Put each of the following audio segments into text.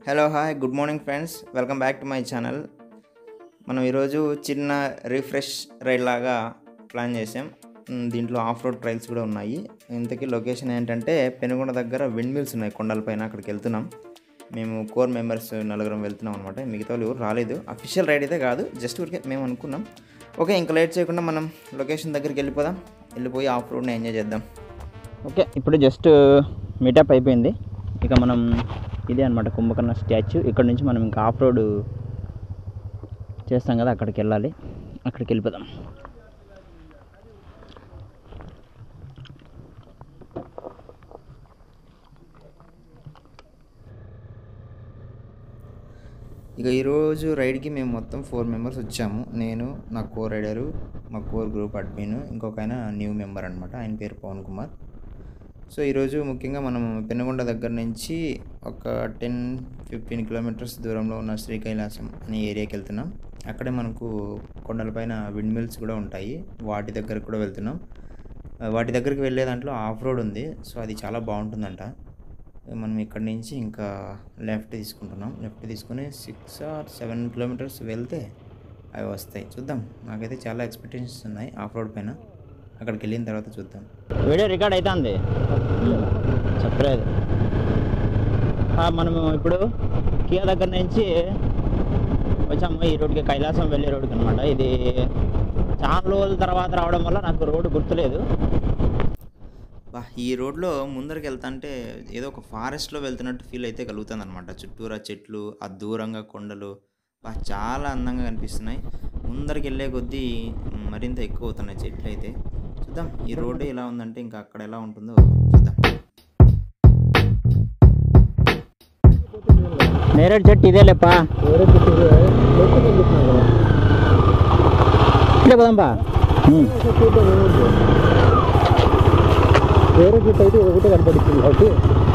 Hello hi good morning friends welcome back to my channel మనం ఈరోజు చిన్న refresh ride లాగా ప్లాన్ చేసాం ఉమ్, దీంట్లో ఆఫ్ రోడ్ ట్రైల్స్ కూడా ఉన్నాయి ఇంతకీ లొకేషన్ ఏంటంటే పెనుగొండ దగ్గర విండ్ మిల్స్ ఉన్నాయి కొండలపైన అక్కడికి వెళ్తున్నాం మేము కోర్ మెంబర్స్ నలుగురం వెళ్తున్నాం అనమాట మిగతా వాళ్ళు ఎవరు రాలేదు అఫీషియల్ రైడ్ అయితే కాదు జస్ట్ ఊరికే మేము అనుకున్నాం ఓకే ఇంకా లేట్ చేయకుండా మనం లొకేషన్ దగ్గరికి వెళ్ళిపోదాం వెళ్ళిపోయి ఆఫ్ రోడ్ని ఎంజాయ్ చేద్దాం ఓకే ఇప్పుడు జస్ట్ మీటప్ అయిపోయింది ఇక మనం ఇదే అనమాట కుంభకర్ణ స్టాచ్యూ ఇక్కడ నుంచి మనం ఇంకా ఆఫ్ రోడ్ చేస్తాం కదా అక్కడికి వెళ్ళాలి అక్కడికి వెళ్ళిపోదాం ఇక ఈరోజు రైడ్కి మేము మొత్తం ఫోర్ మెంబర్స్ వచ్చాము నేను నా కోర్ రైడరు మా కోర్ గ్రూప్ అడ్మిన్ ఇంకొక ఆయన న్యూ మెంబర్ అనమాట ఆయన పేరు పవన్ కుమార్ సో ఈరోజు ముఖ్యంగా మనం పెనుగొండ దగ్గర నుంచి ఒక టెన్ ఫిఫ్టీన్ కిలోమీటర్స్ దూరంలో ఉన్న శ్రీకైలాసం అనే ఏరియాకి వెళ్తున్నాం అక్కడే మనకు కొండలపైన విండ్ మిల్స్ కూడా ఉంటాయి వాటి దగ్గరకు కూడా వెళ్తున్నాం ఆ, వాటి దగ్గరికి వెళ్ళే దాంట్లో ఆఫ్ రోడ్ ఉంది సో అది చాలా బాగుంటుందంట మనం ఇక్కడ నుంచి ఇంకా లెఫ్ట్ తీసుకుంటున్నాం లెఫ్ట్ తీసుకుని సిక్స్ ఆర్ సెవెన్ కిలోమీటర్స్ వెళ్తే అవి వస్తాయి చూద్దాం నాకైతే చాలా ఎక్స్పెక్టేషన్స్ ఉన్నాయి ఆఫ్ రోడ్ పైన అక్కడికి వెళ్ళిన తర్వాత చూద్దాం వీడియో రికార్డ్ అవుతుంది చెప్పలేదు ఆ, మనము ఇప్పుడు కియా దగ్గర నుంచి వచ్చాము ఈ రోడ్కి కైలాసం వెళ్ళే రోడ్కి అనమాట ఇది చాలా రోజుల తర్వాత రావడం వల్ల నాకు రోడ్డు గుర్తులేదు బా ఈ రోడ్లో ముందరికి వెళ్తాంటే ఏదో ఒక ఫారెస్ట్లో వెళ్తున్నట్టు ఫీల్ అయితే కలుగుతుంది అనమాట చుట్టూరా చెట్లు ఆ దూరంగా కొండలు బా చాలా అందంగా కనిపిస్తున్నాయి ముందరికి వెళ్ళే కొద్దీ మరింత ఎక్కువ అవుతున్నాయి చెట్లు అయితే చూద్దాం ఈ రోడ్డు ఎలా ఉందంటే ఇంకా అక్కడ ఎలా ఉంటుందో చూద్దాం నేరేడు చెట్టు ఇదే లేపా ఇక్కడే పోదాంపా ఉమ్. వేరే గిట్ అయితే ఒకటే కనపడుతుంది కాబట్టి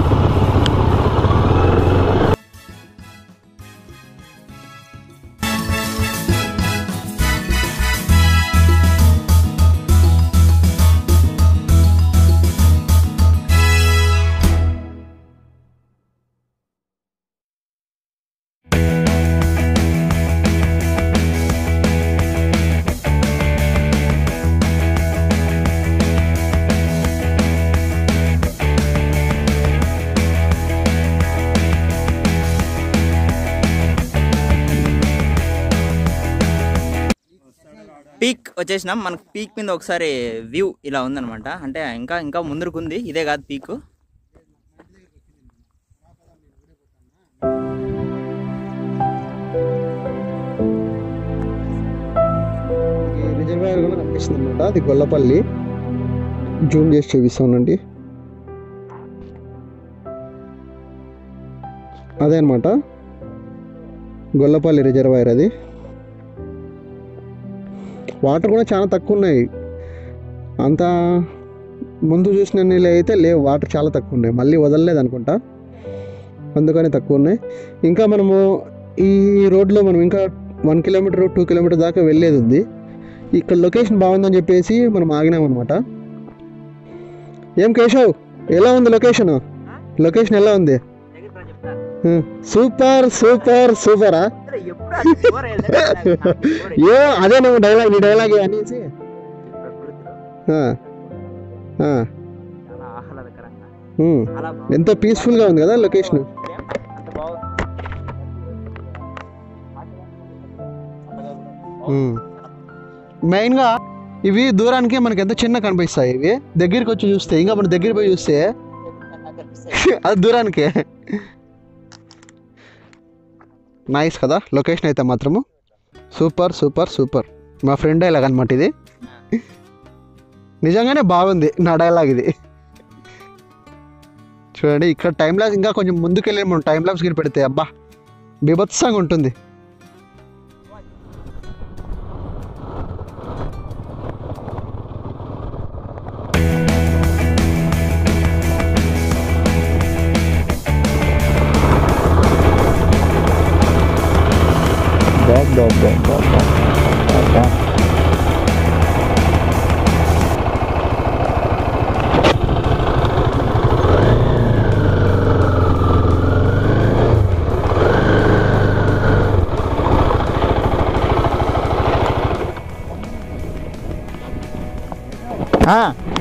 పీక్ వచ్చేసినాం మనకు పీక్ మీద ఒకసారి వ్యూ ఇలా ఉందన్నమాట అంటే ఇంకా ఇంకా ముందరకు ఉంది ఇదే కాదు పీక్ రిజర్వాయర్ కూడా కనిపిస్తుంది అనమాట అది గొల్లపల్లి జూమ్ చేసి చూపిస్తానండి అదే అనమాట గొల్లపల్లి రిజర్వాయర్ అది వాటర్ కూడా చాలా తక్కువ ఉన్నాయి అంత ముందు చూసిన నీళ్ళు అయితే లేవు వాటర్ చాలా తక్కువ ఉన్నాయి మళ్ళీ వదలలేదు అనుకుంటా అందుకని తక్కువ ఉన్నాయి ఇంకా మనము ఈ రోడ్లో మనం ఇంకా వన్ కిలోమీటర్ టూ కిలోమీటర్ దాకా వెళ్ళేది ఉంది ఇక్కడ లొకేషన్ బాగుందని చెప్పేసి మనం ఆగినాం అనమాట ఏం కేశవ్ ఎలా ఉంది లొకేషన్ లొకేషన్ ఎలా ఉంది సూపర్ సూపర్ సూపరా ఏ అదే నువ్వు డైలాగ్ నీ డైలాగ్ అనేసి ఆ, ఆ, చాలా ఆహ్లాదకరంగా ఉమ్. చాలా ఎంతో పీస్ఫుల్గా ఉంది కదా లొకేషన్ అంత బాగుంది మెయిన్గా ఇవి దూరానికి మనకి ఎంత చిన్న కనిపిస్తాయి ఇవి దగ్గరికి వచ్చి చూస్తే ఇంకా మనం దగ్గర పోయి చూస్తే అది దూరానికే నైస్ కదా లొకేషన్ అయితే మాత్రము సూపర్ సూపర్ సూపర్ మా ఫ్రెండ్ డైలాగ్ అనమాట ఇది నిజంగానే బాగుంది నా డైలాగ్ ఇది చూడండి ఇక్కడ టైం లాప్స్ ఇంకా కొంచెం ముందుకెళ్ళి మనం టైం లాప్స్ గిరి పెడితే అబ్బా బీభత్సంగా ఉంటుంది back back back back back ఆ.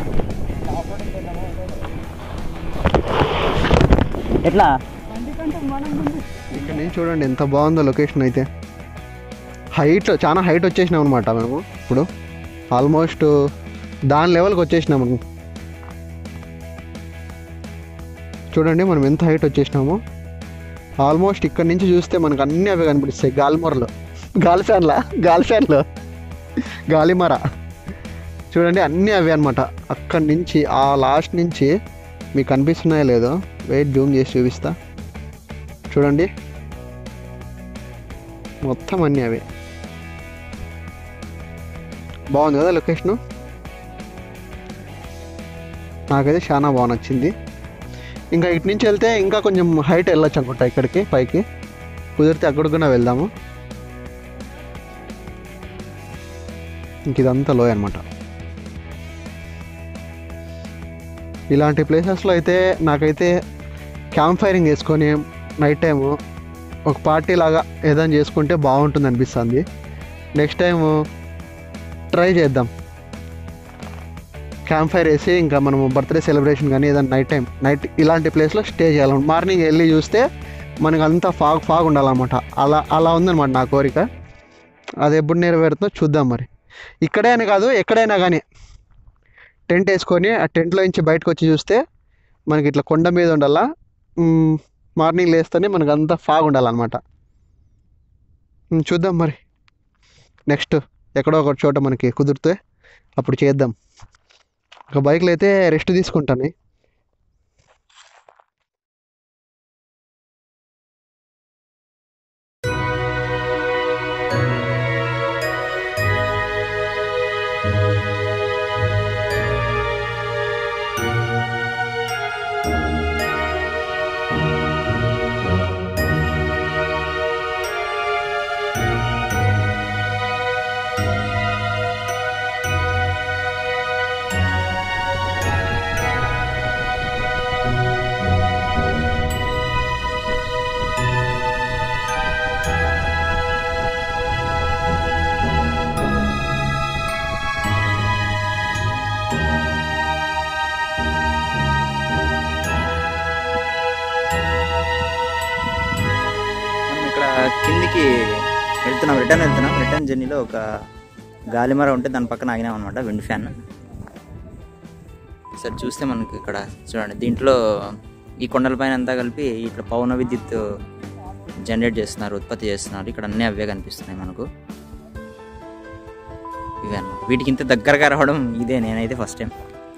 ఎట్లా ఇక్కడ నుంచి చూడండి ఎంత బాగుందో లొకేషన్ అయితే హైట్ చాలా హైట్ వచ్చేసినాం అనమాట మేము ఇప్పుడు ఆల్మోస్ట్ దాని లెవెల్కి వచ్చేసినాము చూడండి మనం ఎంత హైట్ వచ్చేసినామో ఆల్మోస్ట్ ఇక్కడ నుంచి చూస్తే మనకు అన్నీ అవి కనిపిస్తాయి గాలిమొరలు గాలి ఫ్యాన్లా గాలి ఫ్యాన్లు గాలిమర చూడండి అన్నీ అవే అనమాట అక్కడి నుంచి ఆ లాస్ట్ నుంచి మీకు కనిపిస్తున్నాయో లేదో వెయిట్ జూమ్ చేసి చూపిస్తా చూడండి మొత్తం అన్నీ అవే బాగుంది కదా లొకేషను నాకైతే చాలా బాగా నచ్చింది ఇంకా ఇటు నుంచి వెళ్తే ఇంకా కొంచెం హైట్ వెళ్ళొచ్చు అనుకుంటా ఇక్కడికి పైకి కుదిరితే అక్కడికి కూడా వెళ్దాము ఇంక ఇదంతా లోయ అనమాట ఇలాంటి ప్లేసెస్లో అయితే నాకైతే క్యాంప్ ఫైరింగ్ వేసుకొని నైట్ టైము ఒక పార్టీ లాగా ఏదైనా చేసుకుంటే బాగుంటుంది అనిపిస్తుంది నెక్స్ట్ టైం ట్రై చేద్దాం క్యాంప్ ఫైర్ వేసి ఇంకా మనము బర్త్డే సెలబ్రేషన్ కానీ ఏదైనా నైట్ టైం నైట్ ఇలాంటి ప్లేస్లో స్టే చేయాలి మార్నింగ్ వెళ్ళి చూస్తే మనకు అంతా ఫాగ్ ఫాగ్ ఉండాలన్నమాట అలా అలా ఉందన్నమాట నా కోరిక అది ఎప్పుడు నెరవేరుతుందో చూద్దాం మరి ఇక్కడే అని కాదు ఎక్కడైనా కానీ టెంట్ వేసుకొని ఆ టెంట్లో నుంచి బయటకు వచ్చి చూస్తే మనకి ఇట్లా కొండ మీద ఉండాలా మ్, మార్నింగ్ లేస్తేనే మనకు అంతా ఫాగ్ ఉండాలన్నమాట మ్, చూద్దాం మరి నెక్స్ట్ ఎక్కడో ఒక చోట మనకి కుదిరితే అప్పుడు చేద్దాం ఒక బైక్లో అయితే రెస్ట్ తీసుకుంటాను మనం ఇక్కడ కిందికి వెళ్తున్నాం రిటర్న్ వెళ్తున్నాం రిటర్న్ జర్నీలో ఒక గాలిమర ఉంటే దాని పక్కన ఆగినాం అనమాట విండ్ ఫ్యాన్ సరే చూస్తే మనకి ఇక్కడ చూడండి దీంట్లో ఈ కొండలపైన అంతా కలిపి ఇట్లా పవన విద్యుత్ జనరేట్ చేస్తున్నారు ఉత్పత్తి చేస్తున్నారు ఇక్కడ అన్నీ అవే కనిపిస్తున్నాయి మనకు ఇవే అన్నమాట వీటికి ఇంత దగ్గరగా రావడం ఇదే నేనైతే ఫస్ట్ టైం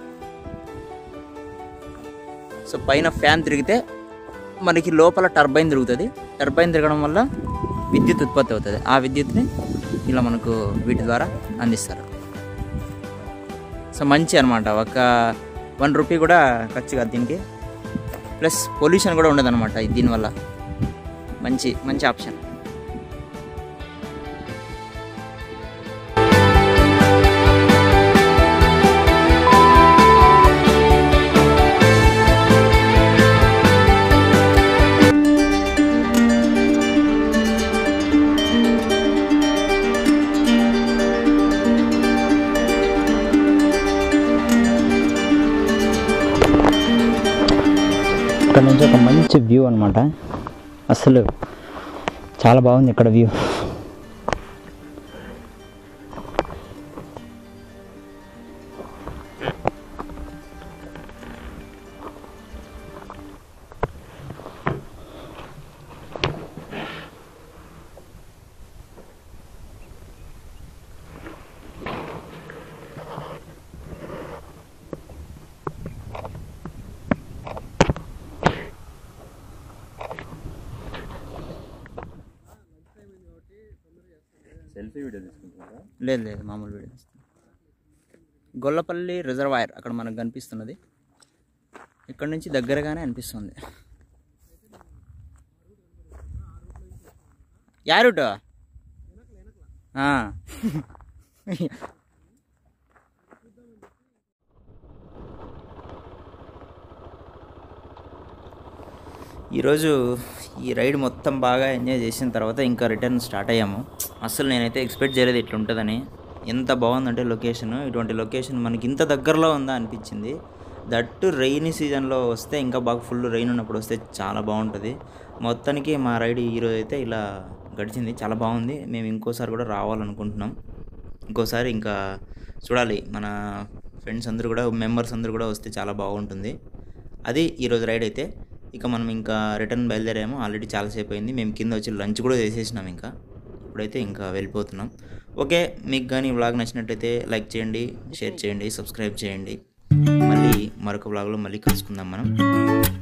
సో పైన ఫ్యాన్ తిరిగితే మనకి లోపల టర్బైన్ తిరుగుతుంది టర్బైన్ తిరగడం వల్ల విద్యుత్ ఉత్పత్తి అవుతుంది ఆ విద్యుత్ని ఇలా మనకు వీటి ద్వారా అందిస్తారు సో మంచి అనమాట ఒక వన్ రూపీ కూడా ఖర్చు కాదు దీనికి ప్లస్ పొల్యూషన్ కూడా ఉండదు అనమాట దీనివల్ల మంచి మంచి ఆప్షన్ ఇక్కడ నుంచి ఒక మంచి వ్యూ అనమాట అసలు చాలా బాగుంది ఇక్కడ వ్యూ లేదు లేదు మామూలు వీడియో గొల్లపల్లి రిజర్వాయర్ అక్కడ మనకు కనిపిస్తున్నది ఇక్కడ నుంచి దగ్గరగానే అనిపిస్తుంది యా రూట్ ఆ. ఈరోజు ఈ రైడ్ మొత్తం బాగా ఎంజాయ్ చేసిన తర్వాత ఇంకా రిటర్న్ స్టార్ట్ అయ్యాము అసలు నేనైతే ఎక్స్పెక్ట్ చేయలేదు ఇట్లా ఉంటుందని ఎంత బాగుందంటే లొకేషన్ ఇటువంటి లొకేషన్ మనకి ఇంత దగ్గరలో ఉందా అనిపించింది దట్టు రెయినీ సీజన్లో వస్తే ఇంకా బాగా ఫుల్ రెయిన్ ఉన్నప్పుడు వస్తే చాలా బాగుంటుంది మొత్తానికి మా రైడ్ ఈరోజు అయితే ఇలా గడిచింది చాలా బాగుంది మేము ఇంకోసారి కూడా రావాలనుకుంటున్నాం ఇంకోసారి ఇంకా చూడాలి మన ఫ్రెండ్స్ అందరూ కూడా మెంబర్స్ అందరూ కూడా వస్తే చాలా బాగుంటుంది అది ఈరోజు రైడ్ అయితే ఇక మనం ఇంకా రిటర్న్ బయలుదేరాము ఆల్రెడీ చాలాసేపు అయింది మేము కింద వచ్చి లంచ్ కూడా చేసేసినాం ఇంకా ఇప్పుడైతే ఇంకా వెళ్ళిపోతున్నాం ఓకే మీకు కానీ వ్లాగ్ నచ్చినట్టయితే లైక్ చేయండి షేర్ చేయండి సబ్స్క్రైబ్ చేయండి మళ్ళీ మరొక వ్లాగ్లో మళ్ళీ కలుసుకుందాం మనం